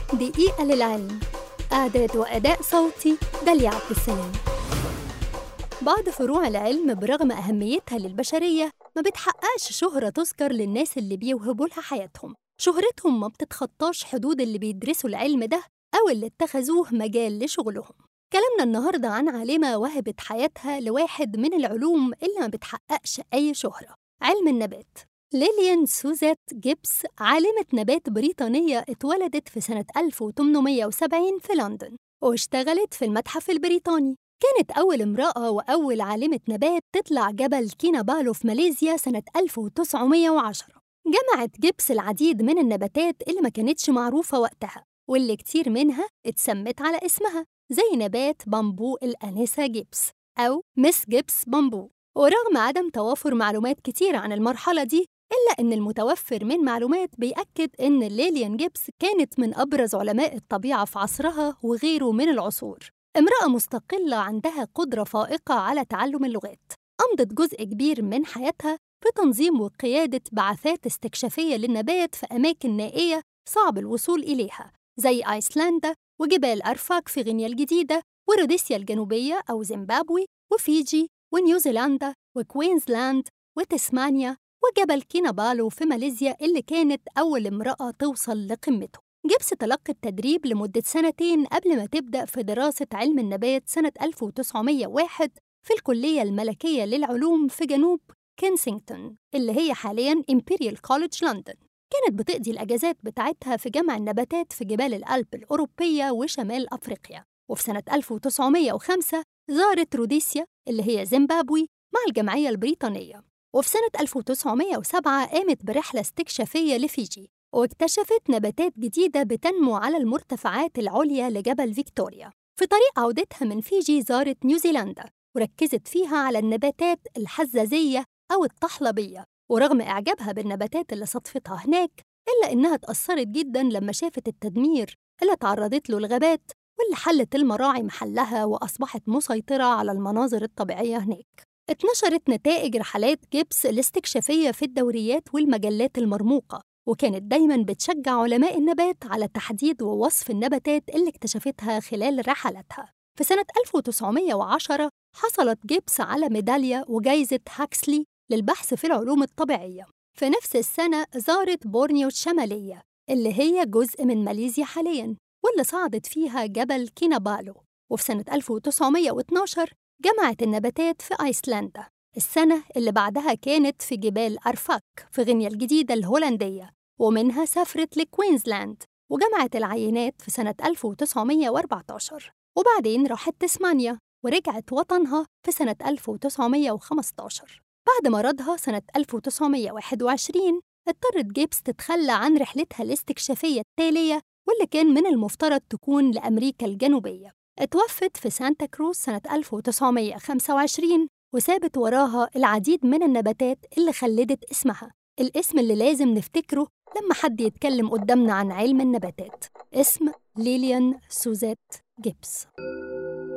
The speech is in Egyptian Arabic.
دقيقة للعلم إعداد وأداء صوتي داليا عبد السلام بعض فروع العلم برغم أهميتها للبشرية ما بتحققش شهرة تذكر للناس اللي بيوهبوا لها حياتهم شهرتهم ما بتتخطاش حدود اللي بيدرسوا العلم ده أو اللي اتخذوه مجال لشغلهم كلامنا النهاردة عن عالمة وهبت حياتها لواحد من العلوم اللي ما بتحققش أي شهرة علم النبات ليليان سوزات جيبس عالمة نبات بريطانية اتولدت في سنة 1870 في لندن واشتغلت في المتحف البريطاني كانت أول امرأة وأول عالمة نبات تطلع جبل كينابالو في ماليزيا سنة 1910 جمعت جيبس العديد من النباتات اللي ما كانتش معروفة وقتها واللي كتير منها اتسمت على اسمها زي نبات بامبو الأنسة جيبس أو مس جيبس بامبو ورغم عدم توافر معلومات كتير عن المرحلة دي إلا إن المتوفر من معلومات بيأكد إن ليليان جيبس كانت من أبرز علماء الطبيعة في عصرها وغيره من العصور امرأة مستقلة عندها قدرة فائقة على تعلم اللغات أمضت جزء كبير من حياتها في تنظيم وقيادة بعثات استكشافية للنبات في أماكن نائية صعب الوصول إليها زي أيسلندا وجبال أرفاك في غينيا الجديدة وروديسيا الجنوبية أو زيمبابوي وفيجي ونيوزيلندا وكوينزلاند وتسمانيا وجبل كينابالو في ماليزيا اللي كانت أول امرأة توصل لقمته جيبس تلقت تدريب لمدة سنتين قبل ما تبدأ في دراسة علم النبات سنة 1901 في الكلية الملكية للعلوم في جنوب كنسينغتون اللي هي حالياً إمبيريال كوليدج لندن كانت بتقضي الأجازات بتاعتها في جمع النباتات في جبال الألب الأوروبية وشمال أفريقيا وفي سنة 1905 زارت روديسيا اللي هي زيمبابوي مع الجمعية البريطانية وفي سنة 1907 قامت برحلة استكشافية لفيجي واكتشفت نباتات جديدة بتنمو على المرتفعات العليا لجبل فيكتوريا في طريق عودتها من فيجي زارت نيوزيلندا وركزت فيها على النباتات الحزازية أو الطحلبية ورغم إعجابها بالنباتات اللي صدفتها هناك إلا إنها اتأثرت جدا لما شافت التدمير اللي تعرضت له الغابات واللي حلت المراعي محلها وأصبحت مسيطرة على المناظر الطبيعية هناك اتنشرت نتائج رحلات جيبس الاستكشافية في الدوريات والمجلات المرموقة وكانت دايماً بتشجع علماء النبات على تحديد ووصف النباتات اللي اكتشفتها خلال رحلاتها في سنة 1910 حصلت جيبس على ميدالية وجايزة هاكسلي للبحث في العلوم الطبيعية في نفس السنة زارت بورنيو الشمالية اللي هي جزء من ماليزيا حالياً واللي صعدت فيها جبل كينابالو وفي سنة 1912 جمعت النباتات في أيسلندا السنة اللي بعدها كانت في جبال أرفاك في غينيا الجديدة الهولندية ومنها سافرت لكوينزلاند وجمعت العينات في سنة 1914 وبعدين راحت تسمانيا ورجعت وطنها في سنة 1915 بعد مرضها سنة 1921 اضطرت جيبس تتخلى عن رحلتها الاستكشافية التالية واللي كان من المفترض تكون لأمريكا الجنوبية اتوفت في سانتا كروز سنة 1925 وسابت وراها العديد من النباتات اللي خلدت اسمها الاسم اللي لازم نفتكره لما حد يتكلم قدامنا عن علم النباتات اسم ليليان سوزات جيبس